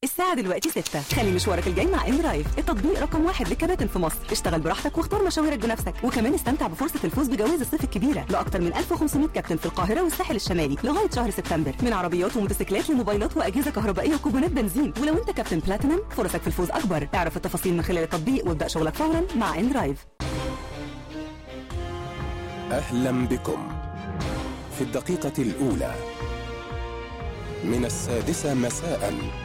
الساعة دلوقتي 6 خلي مشوارك الجاي مع ان درايف التطبيق رقم واحد للكباتن في مصر اشتغل براحتك واختار مشاويرك بنفسك وكمان استمتع بفرصة الفوز بجوائز الصيف الكبيرة لأكثر من 1500 كابتن في القاهرة والساحل الشمالي لغاية شهر سبتمبر من عربيات وموتوسيكلات لموبايلات وأجهزة كهربائية وكوبونات بنزين ولو انت كابتن بلاتينم فرصك في الفوز أكبر اعرف التفاصيل من خلال التطبيق وابدأ شغلك فورا مع ان درايف أهلا بكم في الدقيقة الأولى من السادسة مساء